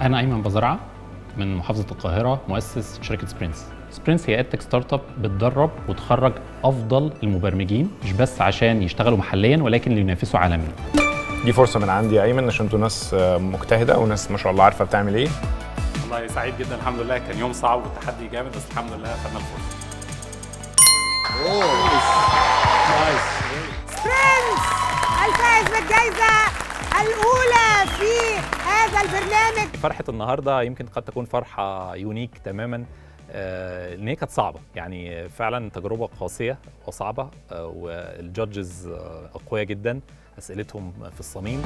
انا ايمن بزرعه من محافظه القاهره مؤسس شركه سبرينس سبرينس هي ادتك ستارت اب بتدرب وتخرج افضل المبرمجين مش بس عشان يشتغلوا محليا ولكن لينافسوا عالميا دي فرصه من عندي يا ايمن عشان انتوا ناس مجتهده وناس ما شاء الله عارفه بتعمل ايه والله سعيد جدا الحمد لله كان يوم صعب والتحدي جامد بس الحمد لله خدنا الفرصه برنس الفائز بالجائزة الأولى في هذا البرنامج فرحة النهاردة يمكن قد تكون فرحة يونيك تماما آه، ان هي كانت صعبة يعني فعلا تجربة قاسية وصعبة آه، والجادجز آه، أقوياء جدا أسئلتهم في الصميم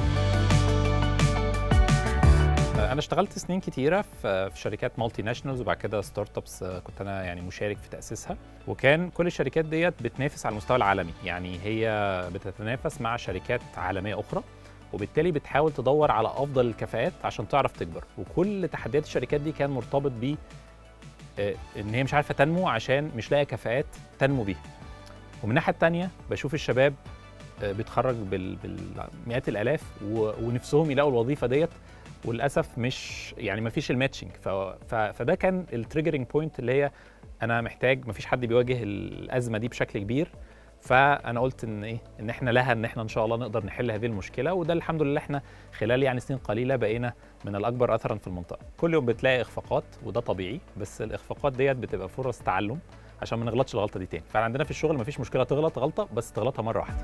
آه، أنا اشتغلت سنين كتيرة في في شركات مالتي ناشونالز وبعد كده ستارت ابس كنت أنا يعني مشارك في تأسيسها وكان كل الشركات ديت بتنافس على المستوى العالمي يعني هي بتتنافس مع شركات عالمية أخرى وبالتالي بتحاول تدور على افضل الكفاءات عشان تعرف تكبر وكل تحديات الشركات دي كان مرتبط ب آه، ان هي مش عارفه تنمو عشان مش لاقيه كفاءات تنمو بيها ومن الناحيه الثانيه بشوف الشباب آه، بيتخرج بال- بالمئات الالاف و- ونفسهم يلاقوا الوظيفه ديت وللاسف مش يعني ما فيش الماتشنج ف- ف- فده كان التريجرنج بوينت اللي هي انا محتاج ما فيش حد بيواجه الازمه دي بشكل كبير فانا قلت ان ايه ان احنا لها ان احنا ان شاء الله نقدر نحل هذه المشكله وده الحمد لله احنا خلال يعني سنين قليله بقينا من الاكبر اثرا في المنطقه كل يوم بتلاقي اخفاقات وده طبيعي بس الاخفاقات ديت بتبقى فرص تعلم عشان ما نغلطش الغلطه دي تاني فعندنا في الشغل مفيش مشكله تغلط غلطه بس تغلطها مره واحده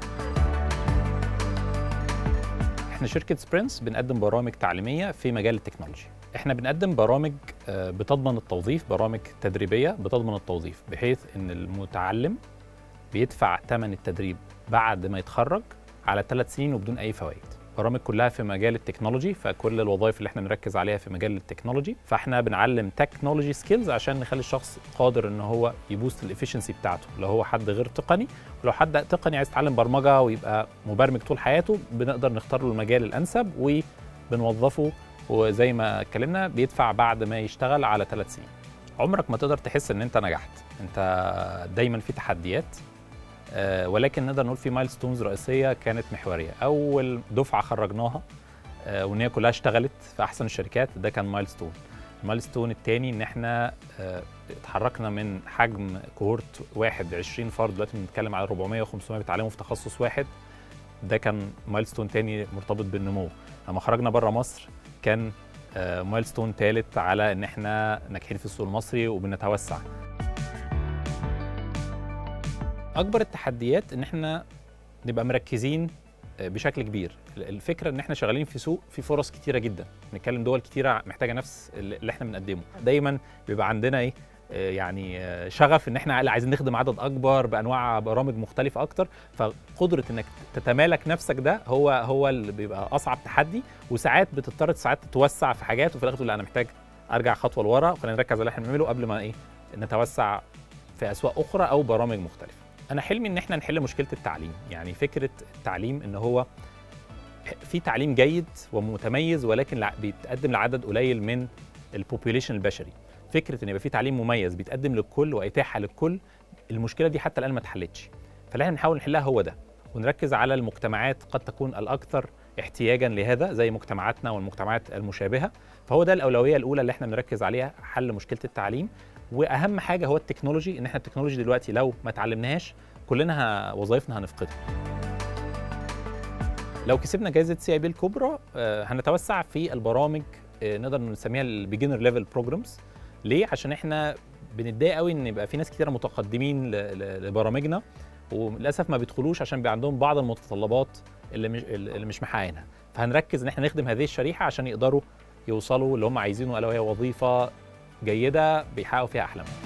احنا شركه سبرينس بنقدم برامج تعليميه في مجال التكنولوجي احنا بنقدم برامج آه، بتضمن التوظيف برامج تدريبيه بتضمن التوظيف بحيث ان المتعلم بيدفع ثمن التدريب بعد ما يتخرج على ثلاث سنين وبدون اي فوائد برامج كلها في مجال التكنولوجي فكل الوظائف اللي احنا بنركز عليها في مجال التكنولوجي فاحنا بنعلم تكنولوجي سكيلز عشان نخلي الشخص قادر ان هو يبوست الافشنسي بتاعته لو هو حد غير تقني ولو حد تقني عايز يتعلم برمجه ويبقى مبرمج طول حياته بنقدر نختار له المجال الانسب وبنوظفه وزي ما اتكلمنا بيدفع بعد ما يشتغل على ثلاث سنين عمرك ما تقدر تحس ان انت نجحت انت دايما في تحديات آه، ولكن نقدر نقول في مايلستونز رئيسيه كانت محوريه اول دفعه خرجناها آه، وان هي كلها اشتغلت في احسن الشركات ده كان مايلستون المايلستون الثاني ان احنا آه، اتحركنا من حجم كوهورت واحد 20 فرد دلوقتي بنتكلم على 400 و500 بيتعلموا في تخصص واحد ده كان مايلستون تاني مرتبط بالنمو لما خرجنا بره مصر كان آه، مايلستون ثالث على ان احنا ناجحين في السوق المصري وبنتوسع اكبر التحديات ان احنا نبقى مركزين آه، بشكل كبير الفكره ان احنا شغالين في سوق في فرص كتيره جدا نتكلم دول كتيره محتاجه نفس اللي احنا بنقدمه دايما بيبقى عندنا ايه آه، يعني آه، شغف ان احنا لا عايزين نخدم عدد اكبر بانواع برامج مختلفه اكتر فقدره انك تتمالك نفسك ده هو هو اللي بيبقى اصعب تحدي وساعات بتضطر ساعات تتوسع في حاجات وفي الاخر تقول لا انا محتاج ارجع خطوه لورا وخلينا نركز على اللي احنا بنعمله قبل ما ايه نتوسع في اسواق اخرى او برامج مختلفه انا حلمي ان احنا نحل مشكله التعليم يعني فكره التعليم ان هو في تعليم جيد ومتميز ولكن لع- بيتقدم لعدد قليل من البوبوليشن البشري فكره ان يبقى في تعليم مميز بيتقدم للكل واتاحه للكل المشكله دي حتى الان ما اتحلتش فاللي احنا بنحاول نحلها هو ده ونركز على المجتمعات قد تكون الاكثر احتياجا لهذا زي مجتمعاتنا والمجتمعات المشابهه فهو ده الاولويه الاولى اللي احنا بنركز عليها حل مشكله التعليم واهم حاجه هو التكنولوجي ان احنا التكنولوجي دلوقتي لو ما اتعلمناهاش كلنا ه- وظايفنا هنفقدها لو كسبنا جائزه سي اي بي الكبرى آه، هنتوسع في البرامج آه، نقدر نسميها البيجنر ليفل بروجرامز ليه عشان احنا بنتضايق قوي ان يبقى في ناس كتيره متقدمين ل- ل- لبرامجنا وللاسف ما بيدخلوش عشان بيبقى عندهم بعض المتطلبات اللي مش اللي مش محققينها فهنركز ان احنا نخدم هذه الشريحه عشان يقدروا يوصلوا اللي هم عايزينه الا وهي وظيفه جيده بيحققوا فيها احلامهم